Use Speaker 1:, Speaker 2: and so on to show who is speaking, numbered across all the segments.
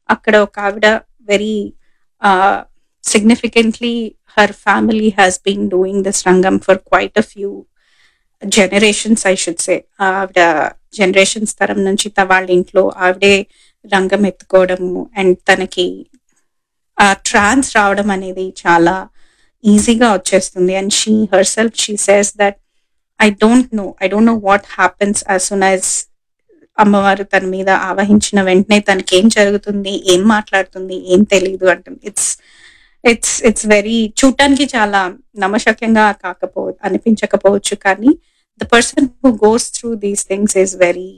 Speaker 1: అక్కడ ఒక ఆవిడ very significantly her family has been doing this రంగం for quite a few generations I should say ఆవిడ generations తరం నుంచి త- వాళ్ళ ఇంట్లో ఆవిడే రంగం ఎత్తుకోవడము అండ్ తనకి ఆ ట్రాన్స్ రావడం అనేది చాలా ఈజీగా వచ్చేస్తుంది and she herself she says that I don't know I don't know what happens as soon as అమ్మవారు తన మీద ఆవహించిన వెంటనే తనకి ఏం జరుగుతుంది ఏం మాట్లాడుతుంది ఏం తెలియదు అంటుంది ఇట్స్ ఇట్స్ ఇట్స్ వెరీ చూడటానికి చాలా నమ్మశక్యంగా కాకపో అనిపించకపోవచ్చు కానీ the person who goes through these things is very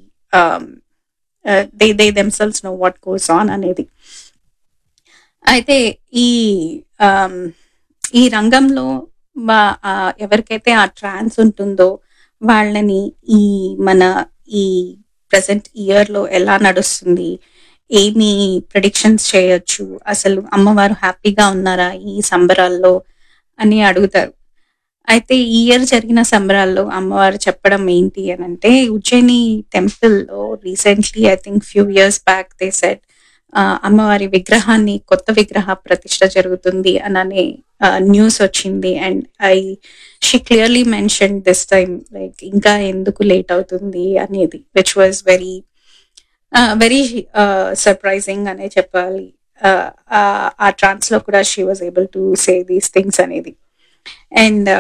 Speaker 1: they they themselves know what goes on అనేది అయితే ఈ um, ఈ రంగంలో వా- ఆ ఎవరికైతే ఆ ట్రాన్స్ ఉంటుందో వాళ్ళని ఈ మన ఈ ప్రజెంట్ ఇయర్ లో ఎలా నడుస్తుంది ఏమి ప్రిడిక్షన్స్ చేయొచ్చు అసలు అమ్మవారు హ్యాపీగా ఉన్నారా ఈ సంబరాల్లో అని అడుగుతారు అయితే ఈ ఇయర్ జరిగిన సంబరాల్లో అమ్మవారు చెప్పడం ఏంటి అని అంటే ఉజ్జయిని టెంపుల్ లో recently I think few years back they set అమ్మవారి విగ్రహాన్ని కొత్త విగ్రహ ప్రతిష్ట జరుగుతుంది అననే న్యూస్ వచ్చింది and I she clearly mention this time like ఇంకా ఎందుకు లేట్ అవుతుంది అనేది which was very very surprising అనే చెప్పాలి Uh, ఆ- ఆ ట్రాన్స్ లో కూడా she was able to say these things అనేది అండ్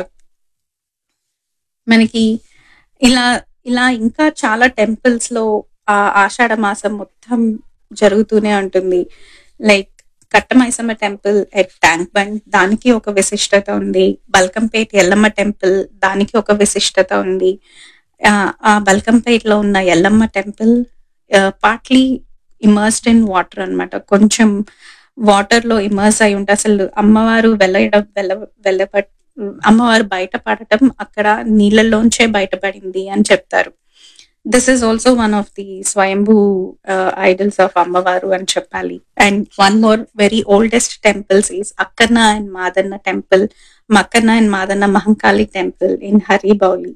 Speaker 1: మనకి ఇలా ఇలా ఇంకా చాలా టెంపుల్స్ లో ఆ ఆషాఢ మాసం మొత్తం జరుగుతూనే ఉంటుంది like Kattamaisamma temple at tank bund దానికి ఒక విశిష్టత ఉంది బల్కంపేట్ ఎల్లమ్మ టెంపుల్ దానికి ఒక విశిష్టత ఉంది ఆ, ఆ బల్కంపేట్ లో ఉన్న Yellamma temple partly immersed in water అన్నమాట కొంచెం వాటర్ లో ఇమర్స్ అయి ఉంటే అసలు అమ్మవారు వెళ్ళడం వెళ్ళ వెళ్ళబ అమ్మవారు బయటపడటం అక్కడ నీళ్ళలోంచే బయటపడింది అని చెప్తారు this is also one of the స్వయంభూ ఐడల్స్ ఆఫ్ అమ్మవారు అని చెప్పాలి and one more very oldest temples is Akkanna and Madanna temple Akkanna and Madanna Mahankali temple in Haribowli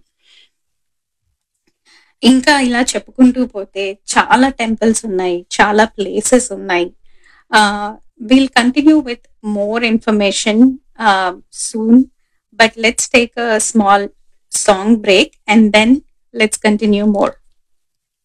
Speaker 1: ఇంకా ఇలా చెప్పుకుంటూ పోతే చాలా టెంపుల్స్ ఉన్నాయి చాలా ప్లేసెస్ ఉన్నాయి will continue with more information soon but let's take a small song break and then let's continue more